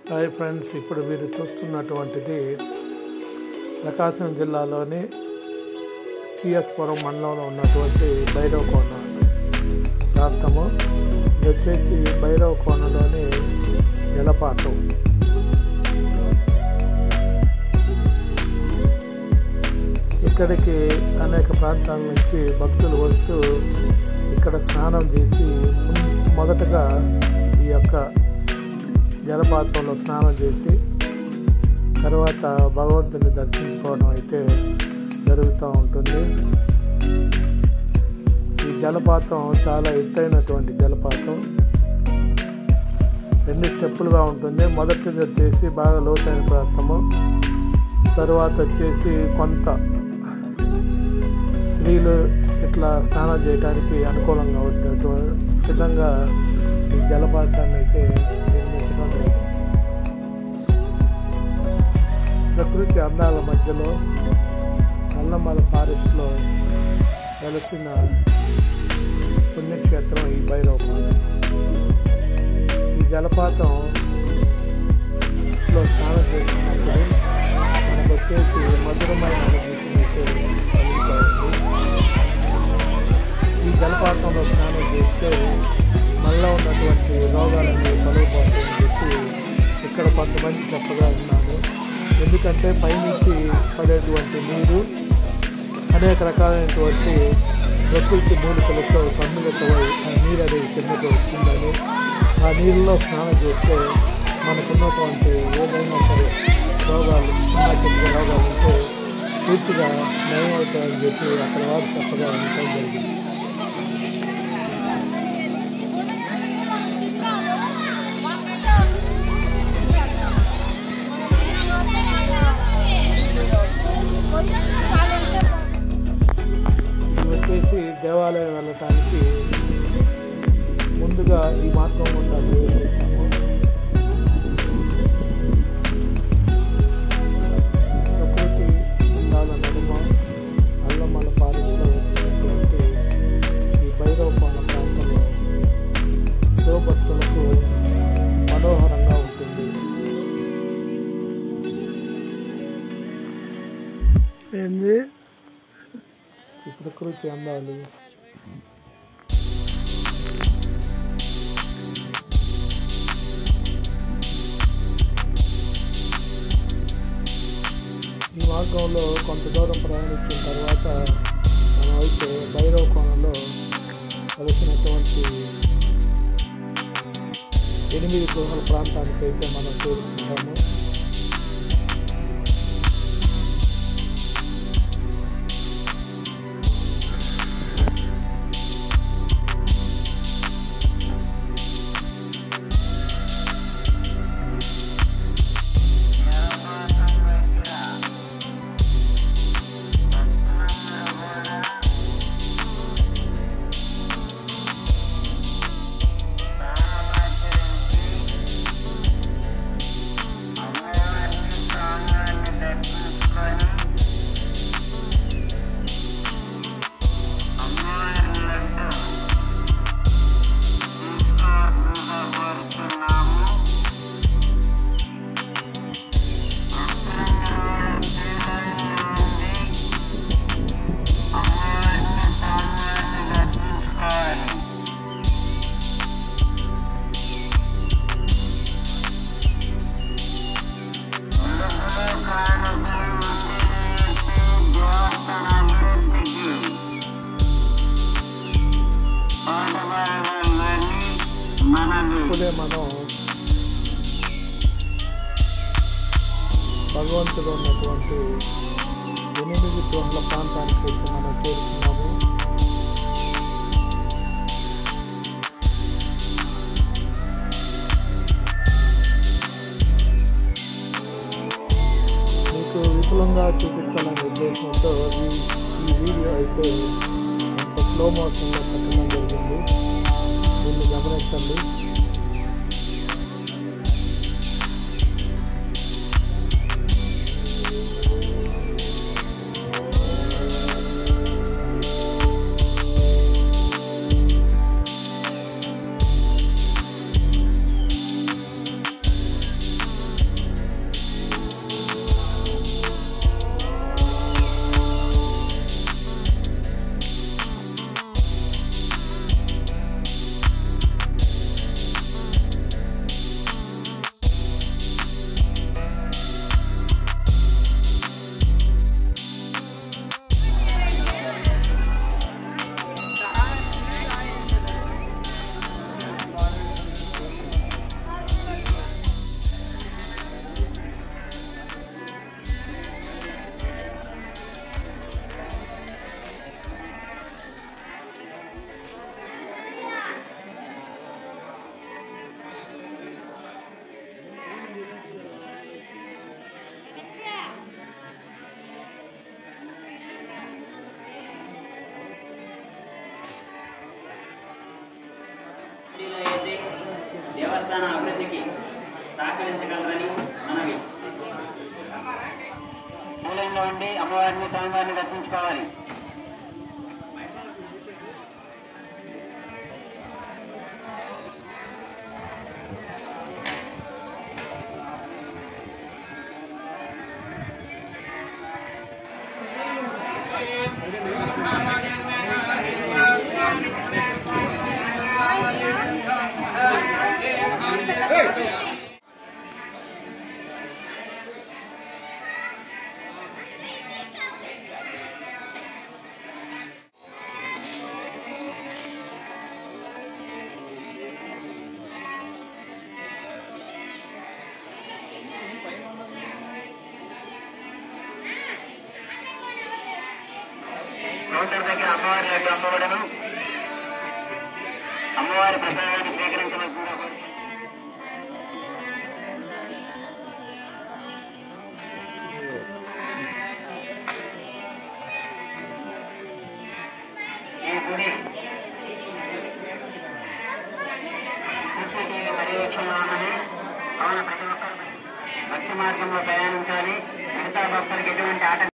Hi friends ఇప్పుడు మీరు చూస్తున్నటువంటిది ప్రకాశం జిల్లాలోని సిఎస్పురం మండలంలో ఉన్నటువంటి భైరవ కోన ప్రాంతము ఇది వచ్చేసి భైరవ కోనలోని జలపాతం ఇక్కడికి అనేక ప్రాంతాల నుంచి భక్తులు వస్తూ ఇక్కడ స్నానం చేసి ముం- మొదటగా ఈ యొక్క జలపాతంలో స్నానం చేసి తర్వాత భగవంతుని దర్శించుకోవడం అయితే జరుగుతూ ఉంటుంది ఈ జలపాతం చాలా ఎత్తైనటువంటి జలపాతం రెండు స్టెప్పులుగా ఉంటుంది మొదటిది వచ్చేసి బాగా లోతైన ప్రాంతము తరువాత వచ్చేసి కొంత స్త్రీలు ఇట్లా స్నానం చేయడానికి అనుకూలంగా ఉండేటువంటి విధంగా ఈ జలపాతాన్ని అయితే నిర్మించడం జరిగింది ప్రకృతి అందాల మధ్యలో నల్లమల ఫారెస్ట్లో వెలసిన పుణ్యక్షేత్రం ఈ భైరవకోన ఈ జలపాతం లో స్నానం చేసినప్పుడు మనకు వచ్చేసి మధురమైన అనుభూతిని అయితే కలుగుతూ ఉంది ఈ జలపాతంలో స్నానం చేస్తే మనలో ఉన్నటువంటి రోగాలన్నీ తొలగిపోతాయని చెప్పి ఇక్కడ కొంతమంది చెప్పగా ఉన్నాను ఎందుకంటే పైనుంచి పడేటువంటి నీరు అనేక రకాలైనటువంటి ప్రకృతి మూలికలతో సమ్మిళితమై ఆ నీరు అనేది కిందకు వచ్చిందని ఆ నీళ్ళలో స్నానం చేస్తే మనకున్నటువంటి ఏదైనా సరే రోగాలు చిన్న చిన్న రోగాలు ఉంటే పూర్తిగా నయం అవుతాయని చెప్పి అక్కడ వారు చెప్పగా ఉండటం జరిగింది ఇది వచ్చేసి దేవాలయం వెళ్ళటానికి ముందుగా ఈ మార్గం గుండా ప్రవేశిస్తాము ప్రకృతి అందాల నడుమ అల్లమల ఫారెస్ట్లో వచ్చినటువంటి ఈ భైరవ కోన ప్రాంతంలో శివభక్తులకు మనోహరంగా ఉంటుంది ఏంది ఈ ప్రకృతి అందాలు ఈ మార్గంలో కొంత దూరం ప్రయాణించిన తర్వాత మనం అయితే భైరవ కోణంలో కలిసినటువంటి ఎనిమిది గృహాల ప్రాంతానికి అయితే మనం చేరుకుంటాము ఇప్పుడే మనం భగవంతుడు ఉన్నటువంటి ఎనిమిది గృహాల ప్రాంతానికి అయితే మనం చేరుకున్నాము మీకు విపులంగా చూపించాలనే ఉద్దేశంతో ఈ ఈ వీడియో అయితే కొంత స్లో మోషన్లో పెట్టడం జరిగింది దీన్ని గమనించండి దేవస్థాన అభివృద్ధికి సహకరించగలరని మనవి మూలంలో ఉండి అమ్మవారిని స్వామివారిని దర్శించుకోవాలి కౌంటర్ దగ్గర అమ్మవారి లడ్డు అమ్మబడను అమ్మవారి ప్రసాదాన్ని స్వీకరించవలసిందిగా కోరుతున్నాను. ఈ గుడి సీసీటీవీ పర్యవేక్షణలో ఉన్నది కావున ప్రతి ఒక్కరు భక్తి మార్గంలో ప్రయాణించాలి మిగతా భక్తులకు ఎటువంటి ఆటంకం